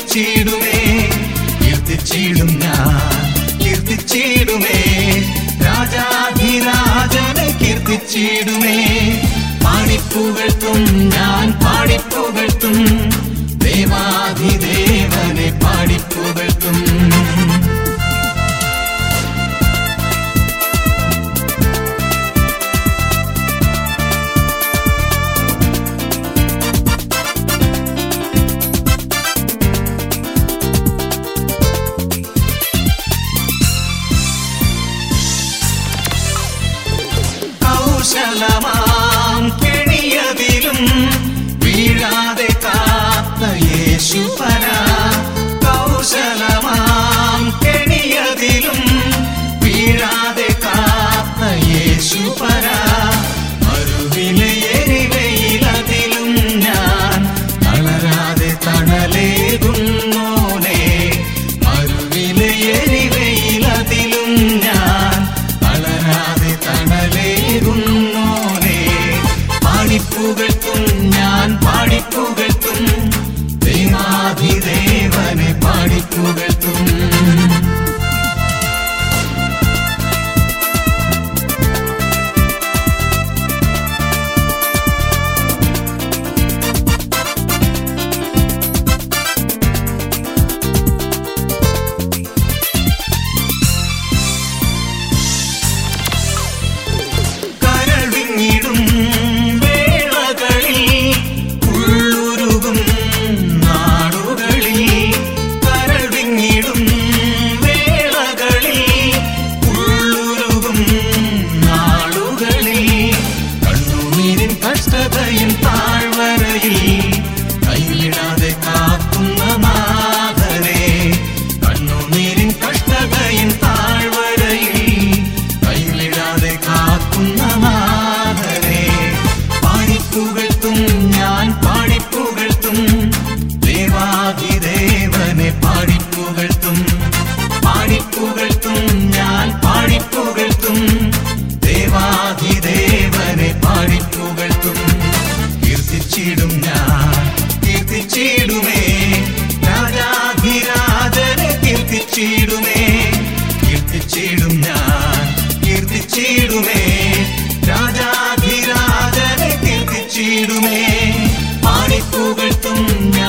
കീർത്തിച്ചിടുമേ കീർത്തിച്ചിടും ഞാൻ കീർത്തിച്ചിടുമേ രാജാധിരാജനെ കീർത്തിച്ചിടുമേ പാടിപ്പുകഴ്ത്തും ഞാൻ പാടിപ്പുകഴ്ത്തും ദേവാധിദേവനെ പാടിപ്പുകഴ്ത്തും കൗശലമാം കെണിയതിലും വീഴാതെ കാത്ത യേശുപര കൗശലമാം കെണിയതിലും വീഴാതെ കാത്ത യേശുപര മറുവിലെ എരിവയിലതിലും ഞാൻ തളരാതെ തണലേകുന്നോനെ മറുവിലെ എരിവയിലതിലും ഞാൻ തളരാതെ തണലേകുന്നോനെ പാടിപ്പുകഴ്ത്തും ഞാൻ പാടിപ്പുകഴ്ത്തും ദൈവാധിദേവനെ പാടിപ്പുകഴ്ത്തും കരൾ വിങ്ങിടും വേളകളിൽ ഉള്ളുരുകും നാടുകളിൽ കരൾ വിങ്ങിടും വേളകളിൽ ഉള്ളുരുകും നാടുകളിൽ കണ്ണുനീരിൻ കഷ്ടതയും താഴ്വരയിൽ കൈവിടാതെ കാക്കുന്ന നാഥനെ കണ്ണുനീരിൻ കഷ്ടതയും താഴ്വരയിൽ കൈവിടാതെ കാക്കുന്ന നാഥനെ പാടിപ്പുകഴ്ത്തും ഞാൻ പാടിപ്പുകഴ്ത്തും ദേവാദിദേവനെ പാടിപ്പുകഴ്ത്തും പാടിപ്പുകഴ്ത്തും ഞാൻ പാടിപ്പുകഴ്ത്തും ദേവാദിദേവനെ പാടിപ്പുകഴ്ത്തും കീർത്തിച്ചിടും ഞാൻ കീർത്തിച്ചിടുമേ രാജാധിരാജനെ കീർത്തിച്ചിടുമേ കീർത്തിച്ചിടും ഞാൻ കീർത്തിച്ചിടുമേ രാജാധിരാജനെ കീർത്തിച്ചിടുമേ പാടിപ്പുകഴ്ത്തും